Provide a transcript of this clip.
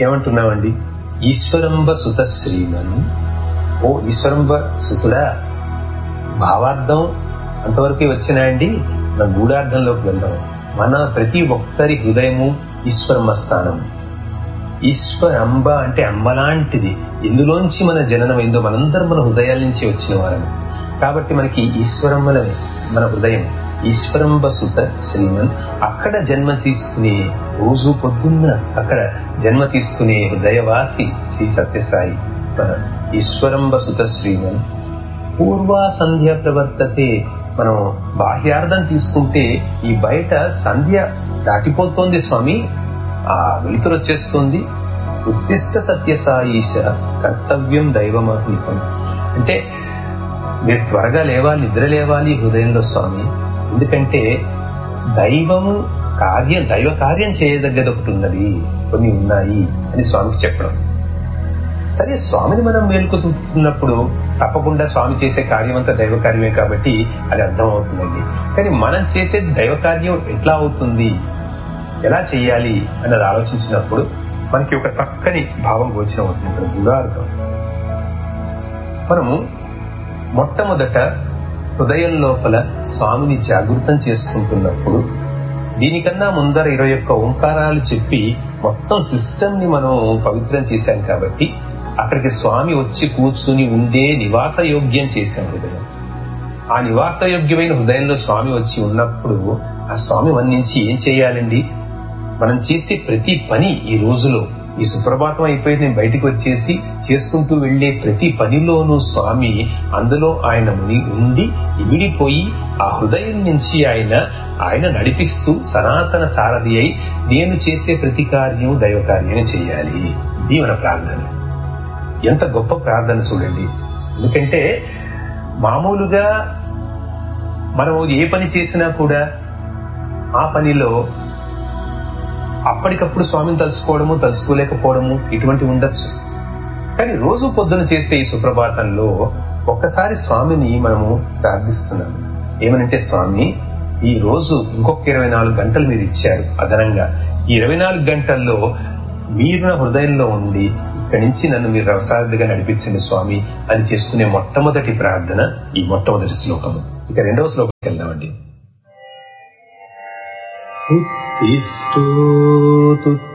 ఏమంటున్నామండి ఈశ్వరంబ సుత శ్రీమన్ ఓ ఈశ్వరంబ సుతుడా భావార్థం అంతవరకు వచ్చినాయండి మన గూఢార్థంలోకి వెళ్దాం మన ప్రతి ఒక్కరి హృదయము ఈశ్వరమ్మ స్థానం ఈశ్వరంబ అంటే అంబలాంటిది ఎందులోంచి మన జననం అయిందో మనందరం మన హృదయాల నుంచి వచ్చిన వారము కాబట్టి మనకి ఈశ్వరమ్మలనే మన హృదయం ఈశ్వరంబ సుత శ్రీమన్ అక్కడ జన్మ తీసుకునే రోజు పొద్దున్న అక్కడ జన్మ తీసుకునే హృదయవాసి శ్రీ సత్యసాయి మన ఈశ్వరంబ సుత శ్రీమన్ పూర్వ సంధ్య ప్రవర్తతే మనం బాహ్యార్థం తీసుకుంటే ఈ బయట సంధ్య దాటిపోతోంది స్వామి ఆ వెలుతురు వచ్చేస్తుంది ఉత్తిష్ట సత్యసాయిష కర్తవ్యం దైవమాత్మికం అంటే మీరు త్వరగా లేవాలి నిద్ర లేవాలి హృదయంలో స్వామి ఎందుకంటే దైవము కార్యం దైవ కార్యం చేయదగ్గది ఒకటి ఉన్నది కొన్ని ఉన్నాయి అని స్వామికి చెప్పడం సరే స్వామిని మనం మేల్కొతున్నప్పుడు తప్పకుండా స్వామి చేసే కార్యం అంతా దైవ కార్యమే కాబట్టి అది అర్థం అవుతుందండి కానీ మనం చేసే దైవ కార్యం ఎట్లా అవుతుంది ఎలా చేయాలి అన్నది ఆలోచించినప్పుడు మనకి ఒక చక్కని భావం గోచరం అవుతుంది ఇక్కడ గుడార్థం మనము మొట్టమొదట హృదయం లోపల స్వామిని జాగృతం చేసుకుంటున్నప్పుడు దీనికన్నా ముందర ఇరవై ఒక్క ఓంకారాలు చెప్పి మొత్తం సిస్టమ్ ని మనం పవిత్రం చేశాం కాబట్టి అక్కడికి స్వామి వచ్చి కూర్చుని ఉండే నివాస యోగ్యం చేశాం హృదయం ఆ నివాసయోగ్యమైన హృదయంలో స్వామి వచ్చి ఉన్నప్పుడు ఆ స్వామి వర్ణించి ఏం చేయాలండి మనం చేసే ప్రతి పని ఈ రోజులో ఈ సుప్రభాతం అయిపోయి నేను బయటికి వచ్చేసి చేసుకుంటూ వెళ్లే ప్రతి పనిలోనూ స్వామి అందులో ఆయన ముని ఉండి ఇమిడిపోయి ఆ హృదయం నుంచి ఆయన ఆయన నడిపిస్తూ సనాతన సారథి అయి నేను చేసే ప్రతి కార్యం దైవ కార్యం చేయాలి ఇది మన ప్రార్థన ఎంత గొప్ప ప్రార్థన చూడండి ఎందుకంటే మామూలుగా మనం ఏ పని చేసినా కూడా ఆ పనిలో అప్పటికప్పుడు స్వామిని తలుసుకోవడము తలుసుకోలేకపోవడము ఇటువంటి ఉండొచ్చు కానీ రోజు పొద్దున చేసే ఈ సుప్రభాతంలో ఒక్కసారి స్వామిని మనము ప్రార్థిస్తున్నాము ఏమనంటే స్వామి ఈ రోజు ఇంకొక ఇరవై నాలుగు గంటలు మీరు ఇచ్చారు అదనంగా ఈ ఇరవై నాలుగు గంటల్లో మీరు నా హృదయంలో ఉండి ఇక్కడి నుంచి నన్ను మీరు రవసారథిగా నడిపించండి స్వామి అని చేసుకునే మొట్టమొదటి ప్రార్థన ఈ మొట్టమొదటి శ్లోకము ఇక రెండవ శ్లోకంకి వెళ్దామండి ఉత్తిష్టోతు